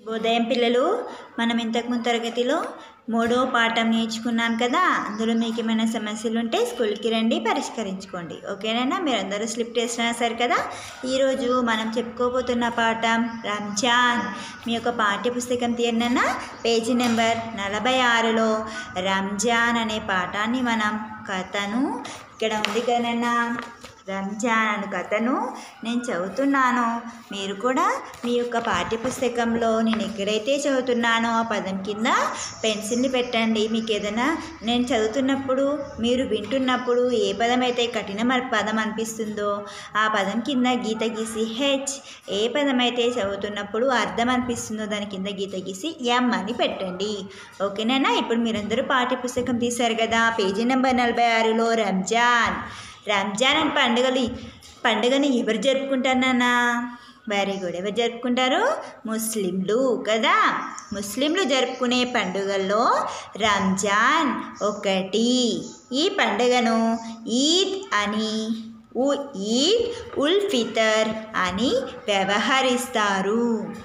ఉదయం పిల్లలు మనం ఇంతకుముందు తరగతిలో మూడో పాఠం నేర్చుకున్నాం కదా అందులో మీకు ఏమైనా సమస్యలు ఉంటే స్కూల్కి రండి పరిష్కరించుకోండి ఓకేనా మీరందరూ స్లిప్ టెస్ట్ రాశారు కదా ఈరోజు మనం చెప్పుకోబోతున్న పాఠం రంజాన్ మీ యొక్క పాఠ్యపుస్తకం తీయనన్న పేజీ నెంబర్ నలభై ఆరులో రంజాన్ అనే పాఠాన్ని మనం కథను ఇక్కడ ఉంది కదన్నా రంజాన్ అను కథను నేను చదువుతున్నాను మీరు కూడా మీ యొక్క పాఠ్యపుస్తకంలో నేను ఎక్కడైతే చదువుతున్నానో ఆ పదం కింద పెన్సిల్ని పెట్టండి మీకు ఏదైనా నేను చదువుతున్నప్పుడు మీరు వింటున్నప్పుడు ఏ పదం అయితే కఠిన పదం అనిపిస్తుందో ఆ పదం కింద గీత గీసి హెచ్ ఏ పదం అయితే చదువుతున్నప్పుడు అర్థం అనిపిస్తుందో దాని కింద గీత గీసి ఎం అని పెట్టండి ఓకేనా ఇప్పుడు మీరందరూ పాఠ్యపుస్తకం తీశారు కదా పేజీ నెంబర్ నలభై ఆరులో రంజాన్ రంజాన్ అని పండుగలు పండుగని ఎవరు జరుపుకుంటారన్నా వెరీ గుడ్ ఎవరు జరుపుకుంటారు ముస్లింలు కదా ముస్లింలు జరుపుకునే పండుగల్లో రంజాన్ ఒకటి ఈ పండుగను ఈద్ అని ఉ ఈద్ ఉల్ ఫితర్ అని వ్యవహరిస్తారు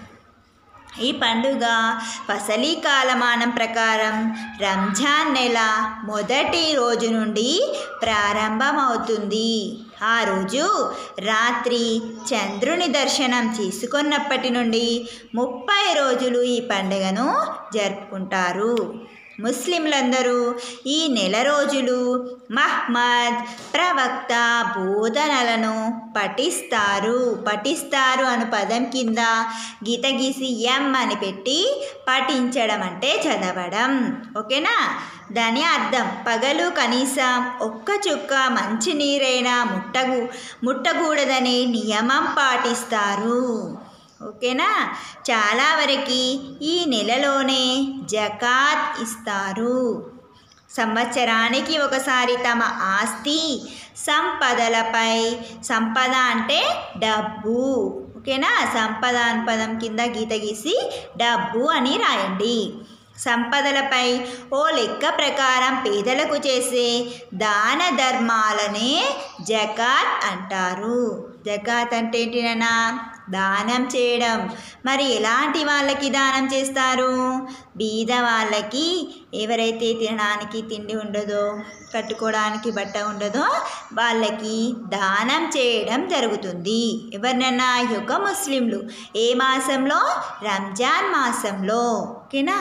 ఈ పండుగ ఫసలీ కాలమానం ప్రకారం రంజాన్ నెల మొదటి రోజు నుండి ప్రారంభమవుతుంది ఆ రోజు రాత్రి చంద్రుని దర్శనం చేసుకున్నప్పటి నుండి ముప్పై రోజులు ఈ పండుగను జరుపుకుంటారు ముస్లింలందరూ ఈ నెల రోజులు మహ్మద్ ప్రవక్త బోధనలను పఠిస్తారు పఠిస్తారు అను పదం కింద గీత గీసి ఎం అని పెట్టి పఠించడం అంటే చదవడం ఓకేనా దాని అర్థం పగలు కనీసం ఒక్క చుక్క మంచినీరైనా ముట్టగు ముట్టకూడదనే నియమం పాటిస్తారు ఓకేనా చాలా వరకు ఈ నెలలోనే జకాత్ ఇస్తారు సంవత్సరానికి ఒకసారి తమ ఆస్తి సంపదలపై సంపద అంటే డబ్బు ఓకేనా సంపద అని పదం కింద గీత గీసి డబ్బు అని రాయండి సంపదలపై ఓ లెక్క ప్రకారం పేదలకు చేసే దాన ధర్మాలనే జకాత్ అంటారు జకాత్ అంటే ఏంటినన్నా దానం చేయడం మరి ఎలాంటి వాళ్ళకి దానం చేస్తారు బీద వాళ్ళకి ఎవరైతే తినడానికి తిండి ఉండదో కట్టుకోవడానికి బట్ట ఉండదో వాళ్ళకి దానం చేయడం జరుగుతుంది ఎవరినన్నా ఈ యొక్క ముస్లింలు ఏ మాసంలో రంజాన్ మాసంలో ఓకేనా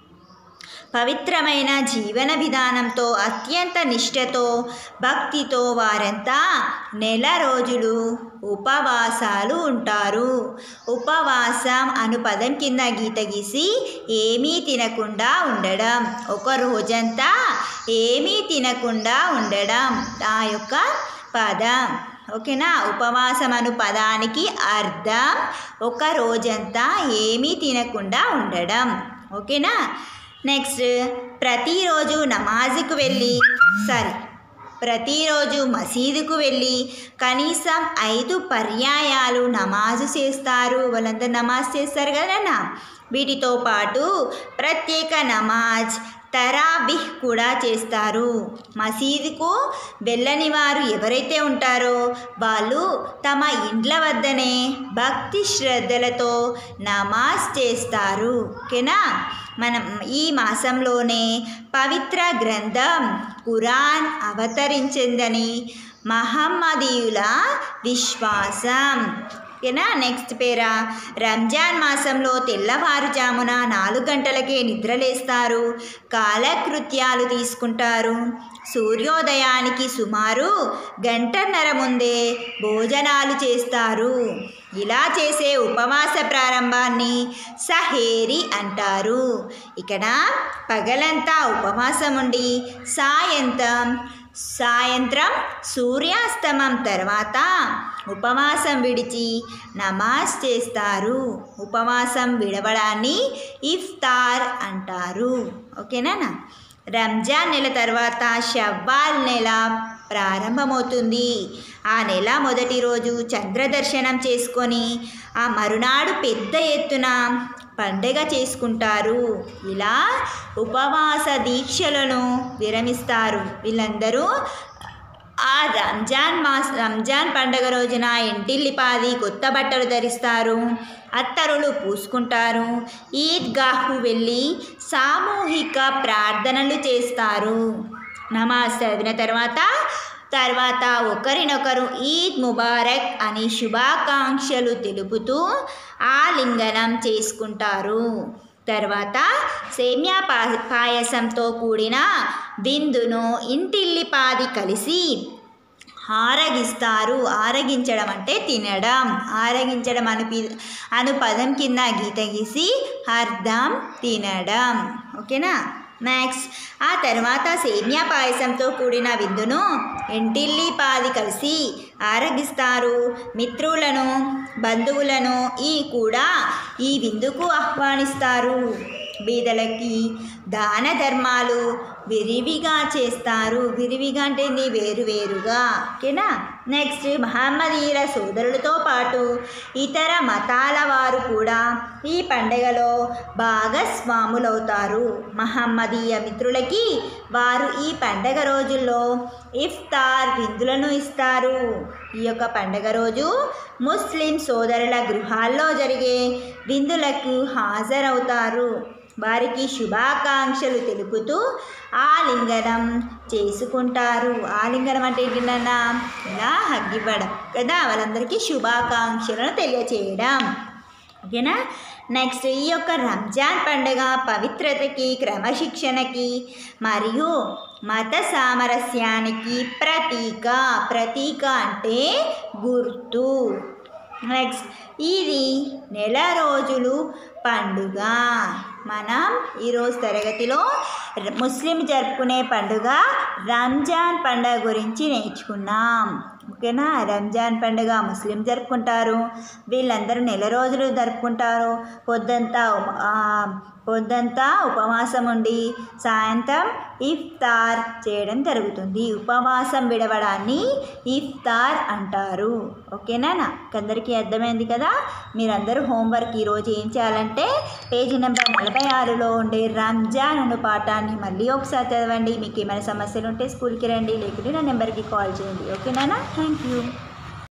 పవిత్రమైన జీవన విధానంతో అత్యంత నిష్ఠతో భక్తితో వారంతా నెల రోజులు ఉపవాసాలు ఉంటారు ఉపవాసం అను పదం కింద గీత గీసి ఏమీ తినకుండా ఉండడం ఒక రోజంతా ఏమీ తినకుండా ఉండడం ఆ యొక్క పదం ఓకేనా ఉపవాసం అను పదానికి అర్థం ఒక రోజంతా ఏమీ తినకుండా ఉండడం ఓకేనా నెక్స్ట్ ప్రతిరోజు నమాజుకు వెళ్ళి సారీ ప్రతిరోజు మసీదుకు వెళ్ళి కనీసం ఐదు పర్యాయాలు నమాజు చేస్తారు వాళ్ళందరూ నమాజ్ చేస్తారు కదన్నా వీటితో పాటు ప్రత్యేక నమాజ్ తరాబిహ్ కూడా చేస్తారు మసీదుకు వెళ్ళని వారు ఎవరైతే ఉంటారో వాళ్ళు తమ ఇండ్ల వద్దనే భక్తి శ్రద్ధలతో నమాజ్ చేస్తారు ఓకేనా మనం ఈ మాసంలోనే పవిత్ర గ్రంథం ఖురాన్ అవతరించిందని మహమ్మదీయుల విశ్వాసం ఓకేనా నెక్స్ట్ పేరా రంజాన్ మాసంలో తెల్లవారుజామున నాలుగు గంటలకే నిద్రలేస్తారు కాలకృత్యాలు తీసుకుంటారు సూర్యోదయానికి సుమారు గంటన్నర ముందే భోజనాలు చేస్తారు ఇలా చేసే ఉపవాస ప్రారంభాన్ని సహేరి అంటారు ఇక్కడ పగలంతా ఉపవాసం ఉండి సాయంత్రం సాయంత్రం సూర్యాస్తమం తర్వాత ఉపవాసం విడిచి నమాజ్ చేస్తారు ఉపవాసం విడవడాన్ని ఇఫ్తార్ అంటారు ఓకేనా రంజాన్ నెల తర్వాత షవ్వాల్ నెల ప్రారంభమవుతుంది ఆ నెల మొదటి రోజు చంద్రదర్శనం చేసుకొని ఆ మరునాడు పెద్ద ఎత్తున పండగ చేసుకుంటారు ఇలా ఉపవాస దీక్షలను విరమిస్తారు వీళ్ళందరూ ఆ రంజాన్ మాస్ రంజాన్ పండగ రోజున ఇంటిల్లిపాది కొత్త బట్టలు ధరిస్తారు అత్తరులు పూసుకుంటారు ఈద్గాహ్కు వెళ్ళి సామూహిక ప్రార్థనలు చేస్తారు నమాజ్ చదివిన తర్వాత తర్వాత ఒకరినొకరు ఈద్ ముబారక్ అని శుభాకాంక్షలు తెలుపుతూ ఆలింగనం చేసుకుంటారు తర్వాత సేమ్యా పా పాయసంతో కూడిన విందును ఇంటిల్లిపాది కలిసి ఆరగిస్తారు ఆరగించడం అంటే తినడం ఆరగించడం అను పి- అను పదం కింద గీత గీసి అర్థం తినడం ఓకేనా నెక్స్ట్ ఆ తర్వాత సేమ్యా పాయసంతో కూడిన విందును ఇంటిల్లి పాది కలిసి ఆరగిస్తారు మిత్రులను బంధువులను ఈ కూడా ఈ విందుకు ఆహ్వానిస్తారు బీదలకి దాన ధర్మాలు విరివిగా చేస్తారు విరివిగా అంటే నీ వేరు వేరుగా ఓకేనా నెక్స్ట్ మహమ్మదీయుల సోదరులతో పాటు ఇతర మతాల వారు కూడా ఈ పండగలో భాగస్వాములవుతారు మహమ్మదీయ మిత్రులకి వారు ఈ పండగ రోజుల్లో ఇఫ్తార్ విందులను ఇస్తారు ఈ యొక్క పండగ రోజు ముస్లిం సోదరుల గృహాల్లో జరిగే విందులకు హాజరవుతారు వారికి శుభాకాంక్షలు తెలుపుతూ ఆలింగనం చేసుకుంటారు ఆలింగనం అంటే ఏంటన్నా ఇలా హగ్గివ్వడం కదా వాళ్ళందరికీ శుభాకాంక్షలను తెలియచేయడం ఓకేనా నెక్స్ట్ ఈ యొక్క రంజాన్ పండుగ పవిత్రతకి క్రమశిక్షణకి మరియు మత సామరస్యానికి ప్రతీక ప్రతీక అంటే గుర్తు నెక్స్ట్ ఇది నెల రోజులు పండుగ మనం ఈరోజు తరగతిలో ర- ముస్లిం జరుపుకునే పండుగ రంజాన్ పండుగ గురించి నేర్చుకున్నాం ఓకేనా రంజాన్ పండుగ ముస్లిం జరుపుకుంటారు వీళ్ళందరూ నెల రోజులు జరుపుకుంటారు పొద్దంతా ఉమ- ఆ, పొద్దంతా ఉపవాసం ఉండి సాయంత్రం ఇఫ్తార్ చేయడం జరుగుతుంది ఉపవాసం విడవడాన్ని ఇఫ్తార్ అంటారు ఓకేనా నాకు అందరికీ అర్థమైంది కదా మీరందరూ హోంవర్క్ ఈరోజు ఏం చేయాలంటే పేజీ నెంబర్ నలభై ఆరులో ఉండే రంజాన్ అను పాఠాన్ని మళ్ళీ ఒకసారి చదవండి మీకు ఏమైనా సమస్యలు ఉంటే స్కూల్కి రండి లేకుంటే నా నెంబర్కి కాల్ చేయండి ఓకేనా థ్యాంక్ యూ